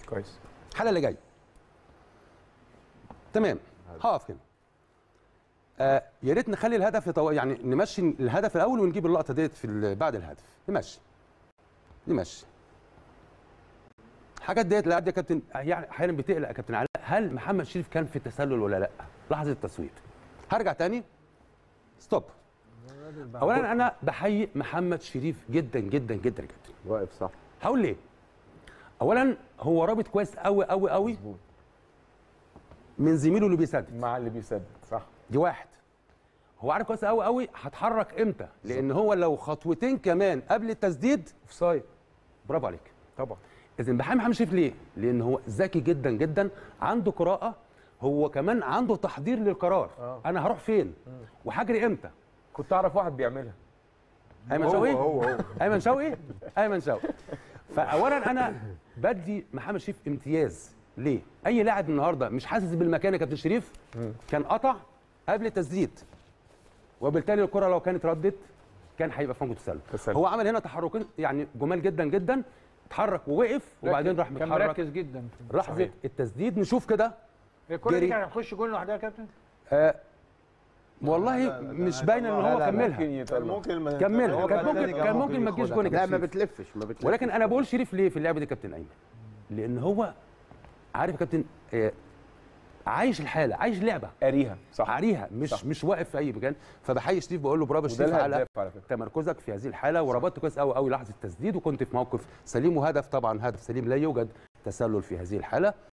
كويس الحلقه اللي جايه تمام هقف هنا آه يا ريت نخلي الهدف يطو... يعني نمشي الهدف الاول ونجيب اللقطه ديت في ال- بعد الهدف نمشي نمشي الحاجات ديت لا دي يا كابتن يعني احيانا بتقلق يا كابتن علاء هل محمد شريف كان في التسلل ولا لا لحظه التصويت هرجع تاني ستوب اولا انا بحيي محمد شريف جدا جدا جدا جدا واقف صح هقول ليه اولا هو رابط كويس قوي قوي قوي مظبوط من زميله اللي بيسدد مع اللي بيسدد صح دي واحد هو عارف كويس قوي قوي هتحرك امتى لان هو لو خطوتين كمان قبل التسديد اوفسايد برافو عليك طبعا اذا بحب محمد شريف ليه لان هو ذكي جدا جدا عنده قراءه هو كمان عنده تحضير للقرار آه. انا هروح فين وهجري امتى كنت اعرف واحد بيعملها ايمن هو شوقي هو هو ايمن شوقي ايمن شوقي فاولا انا بدي محمد شريف امتياز ليه اي لاعب النهارده مش حاسس بالمكان يا كابتن شريف كان قطع قبل التسديد وبالتالي الكره لو كانت ردت كان هيبقى في موجود تسلل تسلل. هو عمل هنا تحركين يعني جمال جدا جدا اتحرك ووقف وبعدين راح كان متحرك مركز جدا لحظه صحيح. التسديد نشوف كده الكره جري. دي كانت هتخش جول لوحدها يا كابتن آه والله لا، لا، لا، مش لا، باينه ان لا، هو لا، لا، كملها ممكن كان يطلع ممكن ما- كملها هو كان بعد ممكن ذلك كان هو ممكن ما تجيش جون يا لا كابتن ما شريف. بتلفش ما بتلفش ولكن انا بقول شريف ليه في اللعبه دي يا كابتن ايمن لان هو عارف يا كابتن آه، عايش الحاله عايش لعبه قاريها صح عاريها مش صح. مش واقف في اي مكان فبحيي شريف بقول له برافو وده شريف على الهداف على فكره تمركزك في هذه الحاله وربطت كويس قوي قوي لحظه التسديد وكنت في موقف سليم وهدف طبعا هدف سليم لا يوجد تسلل في هذه الحاله